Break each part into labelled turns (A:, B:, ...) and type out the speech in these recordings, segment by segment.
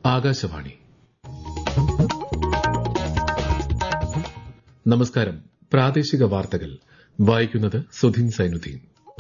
A: ആകാശവാണി നമസ്കാരം പ്രാദേശിക വാർത്തകൾ വായിക്കുന്നത് സുധിൻ സൈനുദ്ദീൻ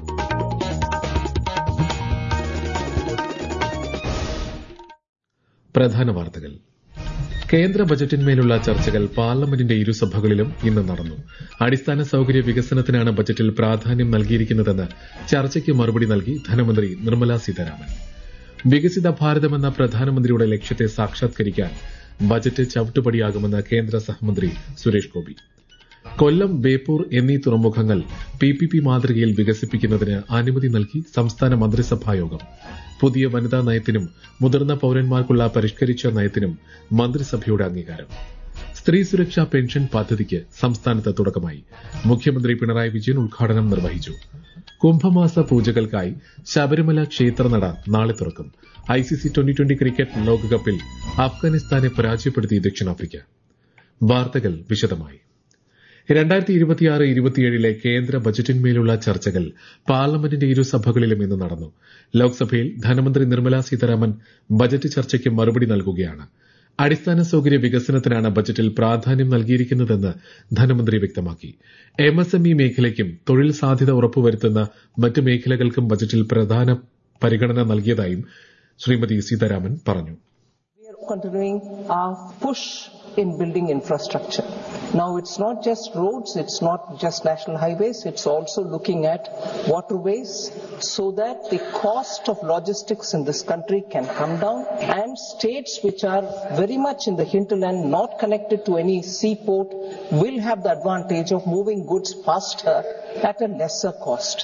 A: പ്രധാന വാർത്തകൾ കേന്ദ്ര ബജറ്റിന്മേലുള്ള ചർച്ചകൾ പാർലമെന്റിന്റെ ഇരുസഭകളിലും ഇന്ന് നടന്നു അടിസ്ഥാന സൌകര്യ വികസനത്തിനാണ് ബജറ്റിൽ പ്രാധാന്യം നൽകിയിരിക്കുന്നതെന്ന് ചർച്ചയ്ക്ക് മറുപടി നൽകി ധനമന്ത്രി നിർമ്മല സീതാരാമൻ വികസിത ഭാരതമെന്ന പ്രധാനമന്ത്രിയുടെ ലക്ഷ്യത്തെ സാക്ഷാത്കരിക്കാൻ ബജറ്റ് ചവിട്ടുപടിയാകുമെന്ന് കേന്ദ്ര സഹമന്ത്രി സുരേഷ് ഗോപി കൊല്ലം ബേപ്പൂർ എന്നീ തുറമുഖങ്ങൾ പി പി പി മാതൃകയിൽ വികസിപ്പിക്കുന്നതിന് അനുമതി നൽകി സംസ്ഥാന മന്ത്രിസഭായോഗം പുതിയ വനിതാ നയത്തിനും മുതിർന്ന പൌരന്മാർക്കുള്ള പരിഷ്കരിച്ച നയത്തിനും മന്ത്രിസഭയുടെ അംഗീകാരം സ്ത്രീ സുരക്ഷാ പെൻഷൻ പദ്ധതിക്ക് സംസ്ഥാനത്ത് തുടക്കമായി മുഖ്യമന്ത്രി പിണറായി വിജയൻ ഉദ്ഘാടനം നിർവഹിച്ചു കുംഭമാസ പൂജകൾക്കായി ശബരിമല ക്ഷേത്രനട നാളെ തുറക്കും ഐസിസി ട്വന്റി ട്വന്റി ക്രിക്കറ്റ് ലോകകപ്പിൽ അഫ്ഗാനിസ്ഥാനെ പരാജയപ്പെടുത്തി ദക്ഷിണാഫ്രിക്ക വാർത്തകൾ വിശദമായി രണ്ടായിരത്തി ഇരുപത്തിയാറ് ഇരുപത്തിയേഴിലെ കേന്ദ്ര ബജറ്റിന്മേലുള്ള ചർച്ചകൾ പാർലമെന്റിന്റെ ഇരുസഭകളിലും ഇന്ന് നടന്നു ലോക്സഭയിൽ ധനമന്ത്രി നിർമ്മല സീതാരാമൻ ബജറ്റ് ചർച്ചയ്ക്ക് മറുപടി നൽകുകയാണ് അടിസ്ഥാന സൌകര്യ വികസനത്തിനാണ് ബജറ്റിൽ പ്രാധാന്യം നൽകിയിരിക്കുന്നതെന്ന് ധനമന്ത്രി വ്യക്തമാക്കി എംഎസ്എംഇ മേഖലയ്ക്കും തൊഴിൽ സാധ്യത ഉറപ്പുവരുത്തുന്ന മറ്റ് മേഖലകൾക്കും ബജറ്റിൽ പ്രധാന പരിഗണന നൽകിയതായും ശ്രീമതി സീതാരാമൻ പറഞ്ഞു
B: We are continuing our push in building infrastructure. Now it's not just roads, it's not just national highways, it's also looking at waterways so that the cost of logistics in this country can come down and states which are very much in the hinterland, not connected to any seaport, will have the advantage of moving goods faster at a lesser cost.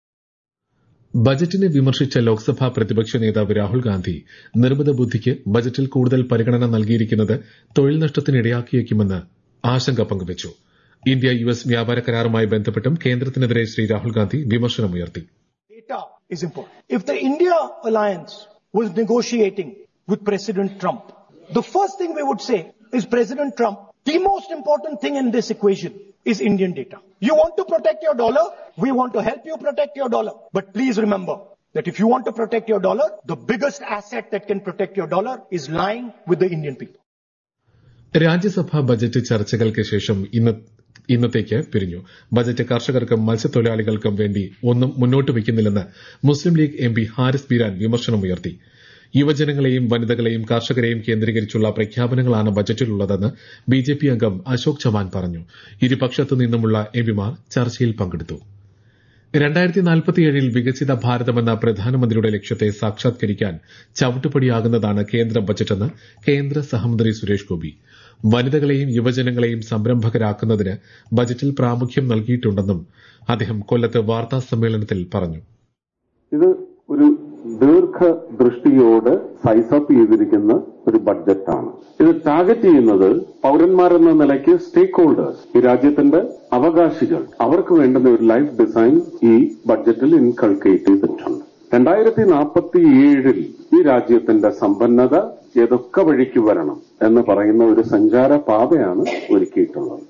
A: ബജറ്റിനെ വിമർശിച്ച ലോക്സഭാ പ്രതിപക്ഷ നേതാവ് രാഹുൽ ഗാന്ധി നിർമ്മിത ബുദ്ധിക്ക് ബജറ്റിൽ കൂടുതൽ പരിഗണന നൽകിയിരിക്കുന്നത് തൊഴിൽ നഷ്ടത്തിനിടയാക്കിയേക്കുമെന്ന് ആശങ്ക പങ്കുവച്ചു ഇന്ത്യ യു എസ് വ്യാപാര കരാറുമായി ബന്ധപ്പെട്ടും കേന്ദ്രത്തിനെതിരെ ശ്രീ രാഹുൽ ഗാന്ധി വിമർശനമുയർത്തി
C: data is important. If the India alliance was negotiating with President Trump, the first thing we would say is President Trump, the most important thing in this equation is Indian data. You want to protect your dollar, we want to help you protect your dollar. But please remember that if you want to protect your dollar, the biggest asset that can protect your dollar is lying with the Indian people.
A: Rajya Sabha budget ചർച്ചകൾക്ക് ശേഷം ഇന്ന് ഇന്നത്തേക്ക് പിരിഞ്ഞു budget കർഷകർക്കും മത്സ്യത്തൊഴിലാളികൾക്കും വേണ്ടി ഒന്നും മുന്നോട്ട് വയ്ക്കുന്നില്ലെന്ന് മുസ്ലിം ലീഗ് എം പി ഹാരിസ് ബീരാൻ വിമർശനമുയർത്തി യുവജനങ്ങളെയും വനിതകളെയും കർഷകരെയും കേന്ദ്രീകരിച്ചുള്ള പ്രഖ്യാപനങ്ങളാണ് ബജറ്റിലുള്ളതെന്ന് ബിജെപി അംഗം അശോക് ചവാൻ പറഞ്ഞു ഇരുപക്ഷത്തു നിന്നുമുള്ള എംപിമാർ ചർച്ചയിൽ പങ്കെടുത്തു രണ്ടായിരത്തി നാൽപ്പത്തിയേഴിൽ വികസിത ഭാരതമെന്ന പ്രധാനമന്ത്രിയുടെ ലക്ഷ്യത്തെ സാക്ഷാത്കരിക്കാൻ ചവിട്ടുപടിയാകുന്നതാണ് കേന്ദ്ര ബജറ്റെന്ന് കേന്ദ്ര സഹമന്ത്രി സുരേഷ് ഗോപി വനിതകളെയും യുവജനങ്ങളെയും സംരംഭകരാക്കുന്നതിന് ബജറ്റിൽ പ്രാമുഖ്യം നൽകിയിട്ടുണ്ടെന്നും അദ്ദേഹം കൊല്ലത്ത് വാർത്താ സമ്മേളനത്തിൽ പറഞ്ഞു
D: ഇത് ഒരു ദീർഘദൃഷ്ടിയോട് സൈസപ്പ് ചെയ്തിരിക്കുന്ന ഒരു ബഡ്ജറ്റാണ് ഇത് ടാർഗറ്റ് ചെയ്യുന്നത് പൌരന്മാരെന്ന നിലയ്ക്ക് സ്റ്റേക്ക് ഹോൾഡേഴ്സ് ഈ രാജ്യത്തിന്റെ അവകാശികൾ അവർക്ക് വേണ്ടുന്ന ഒരു ലൈഫ് ഡിസൈൻ ഈ ബഡ്ജറ്റിൽ ഇൻകൾക്കേറ്റ് ചെയ്തിട്ടുണ്ട് രണ്ടായിരത്തി നാൽപ്പത്തിയേഴിൽ ഈ രാജ്യത്തിന്റെ സമ്പന്നത ഏതൊക്കെ വഴിക്ക് വരണം എന്ന് പറയുന്ന ഒരു സഞ്ചാര പാതയാണ് ഒരുക്കിയിട്ടുള്ളത്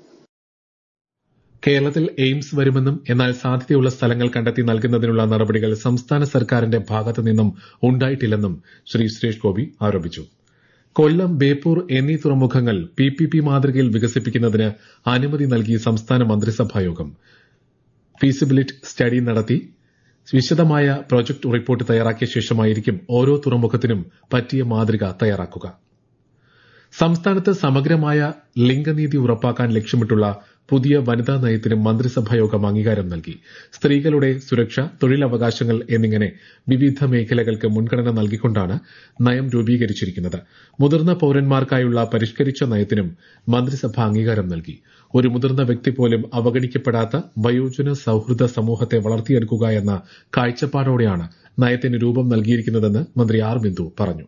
A: കേരളത്തിൽ എയിംസ് വരുമെന്നും എന്നാൽ സാധ്യതയുള്ള സ്ഥലങ്ങൾ കണ്ടെത്തി നൽകുന്നതിനുള്ള നടപടികൾ സംസ്ഥാന സർക്കാരിന്റെ ഭാഗത്തു നിന്നും ഉണ്ടായിട്ടില്ലെന്നും ശ്രീ സുരേഷ് ഗോപി ആരോപിച്ചു കൊല്ലം ബേപ്പൂർ എന്നീ തുറമുഖങ്ങൾ പി പി പി മാതൃകയിൽ വികസിപ്പിക്കുന്നതിന് അനുമതി നൽകി സംസ്ഥാന മന്ത്രിസഭായോഗം ഫീസിബിലിറ്റി സ്റ്റഡി നടത്തി വിശദമായ പ്രോജക്ട് റിപ്പോർട്ട് തയ്യാറാക്കിയ ശേഷമായിരിക്കും ഓരോ തുറമുഖത്തിനും പറ്റിയ മാതൃക തയ്യാറാക്കുക സംസ്ഥാനത്ത് സമഗ്രമായ ലിംഗനീതി ഉറപ്പാക്കാൻ ലക്ഷ്യമിട്ടുള്ള പുതിയ വനിതാ നയത്തിനും മന്ത്രിസഭായോഗം അംഗീകാരം നൽകി സ്ത്രീകളുടെ സുരക്ഷ തൊഴിലവകാശങ്ങൾ എന്നിങ്ങനെ വിവിധ മേഖലകൾക്ക് മുൻഗണന നൽകിക്കൊണ്ടാണ് നയം രൂപീകരിച്ചിരിക്കുന്നത് മുതിർന്ന പൌരന്മാർക്കായുള്ള പരിഷ്കരിച്ച നയത്തിനും മന്ത്രിസഭ അംഗീകാരം നൽകി ഒരു മുതിർന്ന വ്യക്തി പോലും അവഗണിക്കപ്പെടാത്ത വയോജന സൌഹൃദ സമൂഹത്തെ വളർത്തിയെടുക്കുക എന്ന കാഴ്ചപ്പാടോടെയാണ് നയത്തിന് രൂപം നൽകിയിരിക്കുന്നതെന്ന് മന്ത്രി ആർ ബിന്ദു പറഞ്ഞു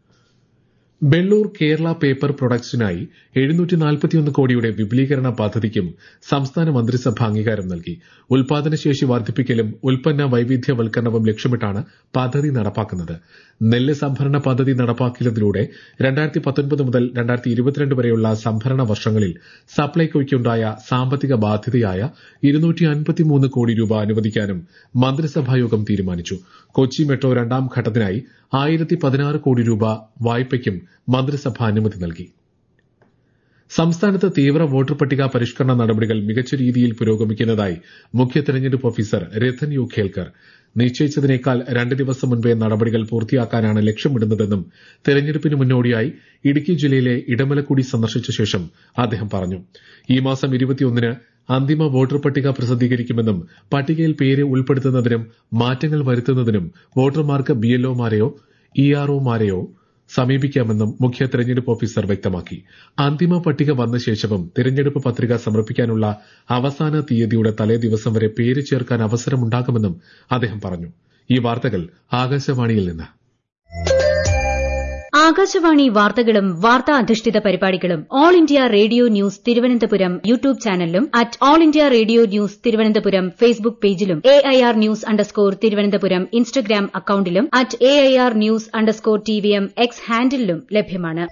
A: വെള്ളൂർ കേരള പേപ്പർ പ്രൊഡക്ട്സിനായി എഴുന്നൂറ്റി നാൽപ്പത്തിയൊന്ന് കോടിയുടെ വിപുലീകരണ പദ്ധതിക്കും സംസ്ഥാന മന്ത്രിസഭ അംഗീകാരം നൽകി ഉൽപാദനശേഷി വർദ്ധിപ്പിക്കലും ഉൽപ്പന്ന വൈവിധ്യവൽക്കരണവും ലക്ഷ്യമിട്ടാണ് പദ്ധതി നടപ്പാക്കുന്നത് നെല്ല് സംഭരണ പദ്ധതി നടപ്പാക്കിയതിലൂടെ രണ്ടായിരത്തി പത്തൊൻപത് മുതൽ രണ്ടായിരത്തി ഇരുപത്തിരണ്ട് വരെയുള്ള സംഭരണ വർഷങ്ങളിൽ സപ്ലൈകോയ്ക്കുണ്ടായ സാമ്പത്തിക ബാധ്യതയായ ഇരുന്നൂറ്റി അൻപത്തിമൂന്ന് കോടി രൂപ അനുവദിക്കാനും മന്ത്രിസഭായോഗം തീരുമാനിച്ചു കൊച്ചി മെട്രോ രണ്ടാം ഘട്ടത്തിനായി ആയിരത്തി പതിനാറ് കോടി രൂപ വായ്പയ്ക്കും മന്ത്രിസഭ അനുമതി നൽകി സംസ്ഥാനത്ത് തീവ്ര വോട്ടർ പട്ടിക പരിഷ്കരണ നടപടികൾ മികച്ച രീതിയിൽ പുരോഗമിക്കുന്നതായി മുഖ്യ തെരഞ്ഞെടുപ്പ് ഓഫീസർ രഥൻ യു ഖേൽക്കർ നിശ്ചയിച്ചതിനേക്കാൾ രണ്ട് ദിവസം മുൻപേ നടപടികൾ പൂർത്തിയാക്കാനാണ് ലക്ഷ്യമിടുന്നതെന്നും തെരഞ്ഞെടുപ്പിന് മുന്നോടിയായി ഇടുക്കി ജില്ലയിലെ ഇടമലക്കുടി സന്ദർശിച്ച ശേഷം അദ്ദേഹം പറഞ്ഞു ഈ മാസം ഇരുപത്തിയൊന്നിന് അന്തിമ വോട്ടർ പട്ടിക പ്രസിദ്ധീകരിക്കുമെന്നും പട്ടികയിൽ പേര് ഉൾപ്പെടുത്തുന്നതിനും മാറ്റങ്ങൾ വരുത്തുന്നതിനും വോട്ടർമാർക്ക് ബിഎൽഒമാരെയോ ഇആർഒമാരെയോ സമീപിക്കാമെന്നും മുഖ്യ തെരഞ്ഞെടുപ്പ് ഓഫീസർ വ്യക്തമാക്കി അന്തിമ പട്ടിക വന്ന ശേഷവും തിരഞ്ഞെടുപ്പ് പത്രിക സമർപ്പിക്കാനുള്ള അവസാന തീയതിയുടെ തലേദിവസം വരെ പേര് ചേർക്കാൻ അവസരമുണ്ടാകുമെന്നും അദ്ദേഹം പറഞ്ഞു ഈ വാർത്തകൾ ആകാശവാണിയിൽ നിന്ന്
E: ആകാശവാണി വാർത്തകളും വാർത്താ അധിഷ്ഠിത പരിപാടികളും All India Radio news Thiruvananthapuram YouTube ചാനലിലും at All India Radio news Thiruvananthapuram Facebook പേജിലും A I R news underscore Thiruvananthapuram Instagram അക്കൌണ്ടിലും at A I R news underscore T V M X ഹാൻഡിലും ലഭ്യമാണ്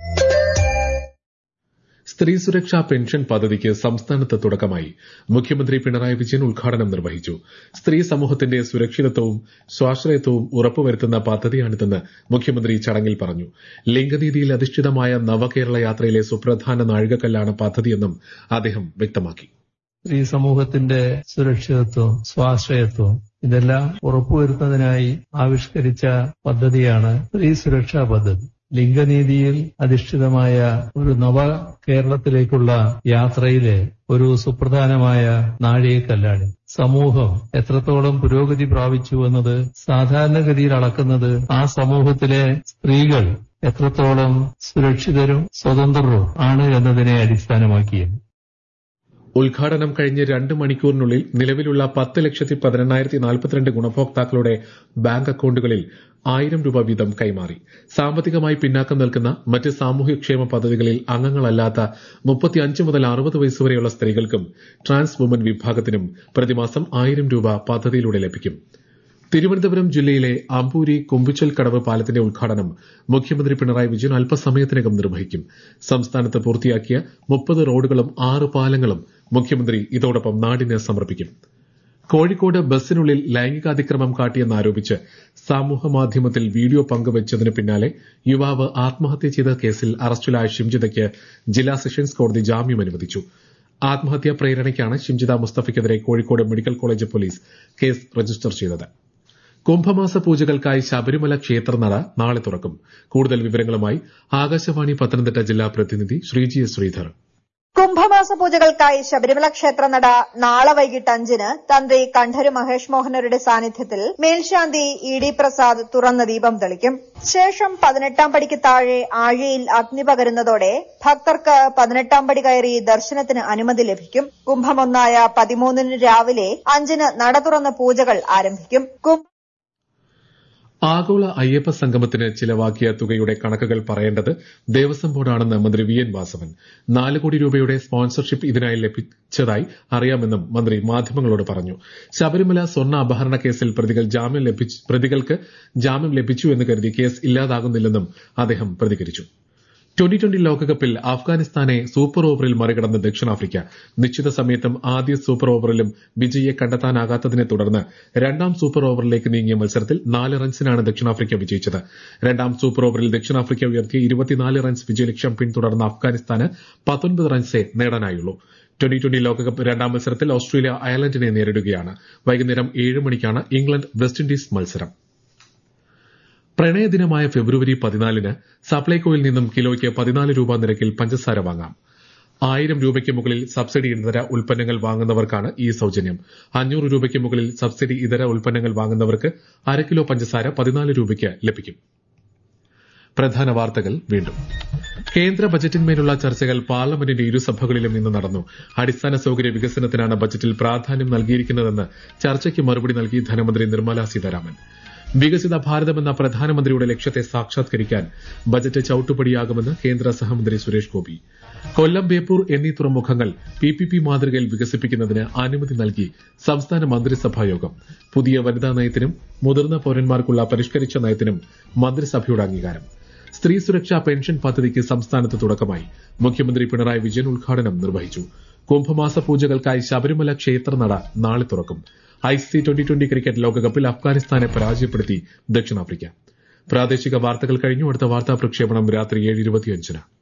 A: സ്ത്രീ സുരക്ഷാ പെൻഷൻ പദ്ധതിക്ക് സംസ്ഥാനത്ത് തുടക്കമായി മുഖ്യമന്ത്രി പിണറായി വിജയൻ ഉദ്ഘാടനം നിർവഹിച്ചു സ്ത്രീ സമൂഹത്തിന്റെ സുരക്ഷിതത്വവും സ്വാശ്രയത്വവും ഉറപ്പുവരുത്തുന്ന പദ്ധതിയാണിതെന്ന് മുഖ്യമന്ത്രി ചടങ്ങിൽ പറഞ്ഞു ലിംഗനീതിയിൽ അധിഷ്ഠിതമായ നവകേരള യാത്രയിലെ സുപ്രധാന നാഴികക്കല്ലാണ് പദ്ധതിയെന്നും അദ്ദേഹം വ്യക്തമാക്കി
F: സ്ത്രീ സമൂഹത്തിന്റെ സുരക്ഷിതത്വം സ്വാശ്രയത്വം ഇതെല്ലാം ഉറപ്പുവരുത്തുന്നതിനായി ആവിഷ്കരിച്ച പദ്ധതിയാണ് സ്ത്രീ സുരക്ഷാ പദ്ധതി ലിംഗനീതിയിൽ അധിഷ്ഠിതമായ ഒരു നവ കേരളത്തിലേക്കുള്ള യാത്രയിലെ ഒരു സുപ്രധാനമായ നാഴികക്കല്ലാണ് സമൂഹം എത്രത്തോളം പുരോഗതി പ്രാപിച്ചു എന്നത് സാധാരണഗതിയിൽ അളക്കുന്നത് ആ സമൂഹത്തിലെ സ്ത്രീകൾ എത്രത്തോളം സുരക്ഷിതരും സ്വതന്ത്രരും ആണ് എന്നതിനെ അടിസ്ഥാനമാക്കിയാണ്
A: ഉദ്ഘാടനം കഴിഞ്ഞ് രണ്ട് മണിക്കൂറിനുള്ളിൽ നിലവിലുള്ള പത്ത് ലക്ഷത്തി പതിനെണ്ണായിരത്തി നാൽപ്പത്തിരണ്ട് ഗുണഭോക്താക്കളുടെ ബാങ്ക് അക്കൌണ്ടുകളിൽ ആയിരം രൂപ വീതം കൈമാറി സാമ്പത്തികമായി പിന്നാക്കം നിൽക്കുന്ന മറ്റ് സാമൂഹ്യക്ഷേമ പദ്ധതികളിൽ അംഗങ്ങളല്ലാത്ത മുപ്പത്തിയഞ്ച് മുതൽ അറുപത് വയസ്സുവരെയുള്ള സ്ത്രീകൾക്കും ട്രാൻസ് വുമൻ വിഭാഗത്തിനും പ്രതിമാസം ആയിരം രൂപ പദ്ധതിയിലൂടെ ലഭിക്കും തിരുവനന്തപുരം ജില്ലയിലെ അമ്പൂരി കുമ്പിച്ചൽ കടവ് പാലത്തിന്റെ ഉദ്ഘാടനം മുഖ്യമന്ത്രി പിണറായി വിജയൻ അല്പസമയത്തിനകം നിർവഹിക്കും സംസ്ഥാനത്ത് പൂർത്തിയാക്കിയ മുപ്പത് റോഡുകളും ആറ് പാലങ്ങളും മുഖ്യമന്ത്രി ഇതോടൊപ്പം നാടിന് സമർപ്പിക്കും കോഴിക്കോട് ബസ്സിനുള്ളിൽ ലൈംഗികാതിക്രമം കാട്ടിയെന്നാരോപിച്ച് സമൂഹമാധ്യമത്തിൽ വീഡിയോ പങ്കുവച്ചതിന് പിന്നാലെ യുവാവ് ആത്മഹത്യ ചെയ്ത കേസിൽ അറസ്റ്റിലായ ഷിംജിതയ്ക്ക് ജില്ലാ സെഷൻസ് കോടതി ജാമ്യം അനുവദിച്ചു ആത്മഹത്യാ പ്രേരണയ്ക്കാണ് ഷിംജിത മുസ്തഫയ്ക്കെതിരെ Kozhikode medical college police case register ചെയ്തത് കുംഭമാസ പൂജകൾക്കായി ശബരിമല ക്ഷേത്രനട നാളെ തുറക്കും കൂടുതൽ വിവരങ്ങളുമായി ആകാശവാണി പത്തനംതിട്ട ജില്ലാ പ്രതിനിധി ശ്രീജി എസ് ശ്രീധർ
G: കുംഭമാസ പൂജകൾക്കായി ശബരിമല ക്ഷേത്രനട നാളെ വൈകിട്ട് അഞ്ചിന് തന്ത്രി കണ്ഠര് മഹേഷ് മോഹനരുടെ സാന്നിധ്യത്തിൽ മേൽശാന്തി ഇ ഡി പ്രസാദ് തുറന്ന ദീപം തെളിക്കും ശേഷം പതിനെട്ടാം പടിക്ക് താഴെ ആഴിയിൽ അഗ്നി പകരുന്നതോടെ ഭക്തർക്ക് പതിനെട്ടാം പടി കയറി ദർശനത്തിന് അനുമതി ലഭിക്കും കുംഭമൊന്നായ പതിമൂന്നിന് രാവിലെ അഞ്ചിന് നട തുറന്ന പൂജകൾ ആരംഭിക്കും കുംഭ
A: ആഗോള അയ്യപ്പ സംഗമത്തിന് ചിലവാക്കിയ തുകയുടെ കണക്കുകൾ പറയേണ്ടത് ദേവസ്വം ബോർഡാണെന്ന് മന്ത്രി വി എൻ വാസവൻ നാല് കോടി രൂപയുടെ സ്പോൺസർഷിപ്പ് ഇതിനായി ലഭിച്ചതായി അറിയാമെന്നും മന്ത്രി മാധ്യമങ്ങളോട് പറഞ്ഞു ശബരിമല സ്വർണ്ണ അപഹരണ കേസിൽ പ്രതികൾ ജാമ്യം ലഭിച്ചു പ്രതികൾക്ക് ജാമ്യം ലഭിച്ചു എന്ന് കരുതി കേസ് ഇല്ലാതാകുന്നില്ലെന്നും അദ്ദേഹം പ്രതികരിച്ചു ട്വന്റി ട്വന്റി ലോകകപ്പിൽ അഫ്ഗാനിസ്ഥാനെ സൂപ്പർ ഓവറിൽ മറികടന്ന് ദക്ഷിണാഫ്രിക്ക നിശ്ചിത സമയത്തും ആദ്യ സൂപ്പർ ഓവറിലും വിജയിയെ കണ്ടെത്താനാകാത്തതിനെ തുടർന്ന് രണ്ടാം സൂപ്പർ ഓവറിലേക്ക് നീങ്ങിയ മത്സരത്തിൽ നാല് റൺസിനാണ് ദക്ഷിണാഫ്രിക്ക വിജയിച്ചത് രണ്ടാം സൂപ്പർ ഓവറിൽ ദക്ഷിണാഫ്രിക്ക ഉയർത്തിയ ഇരുപത്തിനാല് റൺസ് വിജയലക്ഷ്യം പിന്തുടർന്ന അഫ്ഗാനിസ്ഥാന് പത്തൊൻപത് റൺസേ നേടാനായുള്ളൂ ട്വന്റി ട്വന്റി ലോകകപ്പ് രണ്ടാം മത്സരത്തിൽ ഓസ്ട്രേലിയ അയർലൻഡിനെ നേരിടുകയാണ് വൈകുന്നേരം ഏഴ് മണിക്കാണ് ഇംഗ്ലണ്ട് വെസ്റ്റ് ഇൻഡീസ് മത്സരം പ്രണയദിനമായ ഫെബ്രുവരി പതിനാലിന് സപ്ലൈകോയിൽ നിന്നും കിലോയ്ക്ക് പതിനാല് രൂപ നിരക്കിൽ പഞ്ചസാര വാങ്ങാം ആയിരം രൂപയ്ക്ക് മുകളിൽ സബ്സിഡി ഇതര ഉൽപ്പന്നങ്ങൾ വാങ്ങുന്നവർക്കാണ് ഈ സൌജന്യം അഞ്ഞൂറ് രൂപയ്ക്ക് മുകളിൽ സബ്സിഡി ഇതര ഉൽപ്പന്നങ്ങൾ വാങ്ങുന്നവർക്ക് അര കിലോ പഞ്ചസാര പതിനാല് രൂപയ്ക്ക് ലഭിക്കും പ്രധാന വാർത്തകൾ വീണ്ടും കേന്ദ്ര ബജറ്റിന്മേലുള്ള ചർച്ചകൾ പാർലമെന്റിന്റെ ഇരുസഭകളിലും ഇന്ന് നടന്നു അടിസ്ഥാന സൌകര്യ വികസനത്തിനാണ് ബജറ്റിൽ പ്രാധാന്യം നൽകിയിരിക്കുന്നതെന്ന് ചർച്ചയ്ക്ക് മറുപടി നൽകി ധനമന്ത്രി നിർമ്മല സീതാരാമൻ വികസിത ഭാരതമെന്ന പ്രധാനമന്ത്രിയുടെ ലക്ഷ്യത്തെ സാക്ഷാത്കരിക്കാൻ ബജറ്റ് ചൌട്ടുപടിയാകുമെന്ന് കേന്ദ്ര സഹമന്ത്രി സുരേഷ് ഗോപി കൊല്ലം ബേപ്പൂർ എന്നീ തുറമുഖങ്ങൾ പി പി പി മാതൃകയിൽ വികസിപ്പിക്കുന്നതിന് അനുമതി നൽകി സംസ്ഥാന മന്ത്രിസഭാ യോഗം പുതിയ വനിതാ നയത്തിനും മുതിർന്ന പൌരന്മാർക്കുള്ള പരിഷ്കരിച്ച നയത്തിനും മന്ത്രിസഭയുടെ അംഗീകാരം സ്ത്രീ സുരക്ഷാ പെൻഷൻ പദ്ധതിക്ക് സംസ്ഥാനത്ത് തുടക്കമായി മുഖ്യമന്ത്രി പിണറായി വിജയൻ ഉദ്ഘാടനം നിർവഹിച്ചു കുംഭമാസ പൂജകൾക്കായി ശബരിമല ക്ഷേത്രനട നാളെ തുറക്കും ഐസിസി ട്വന്റി ട്വന്റി ക്രിക്കറ്റ് ലോകകപ്പിൽ അഫ്ഗാനിസ്ഥാനെ പരാജയപ്പെടുത്തി ദക്ഷിണാഫ്രിക്ക പ്രാദേശിക വാർത്തകൾ കഴിഞ്ഞു അടുത്ത വാർത്താ പ്രക്ഷേപണം രാത്രി ഏഴ് ഇരുപത്തിയഞ്ചിന്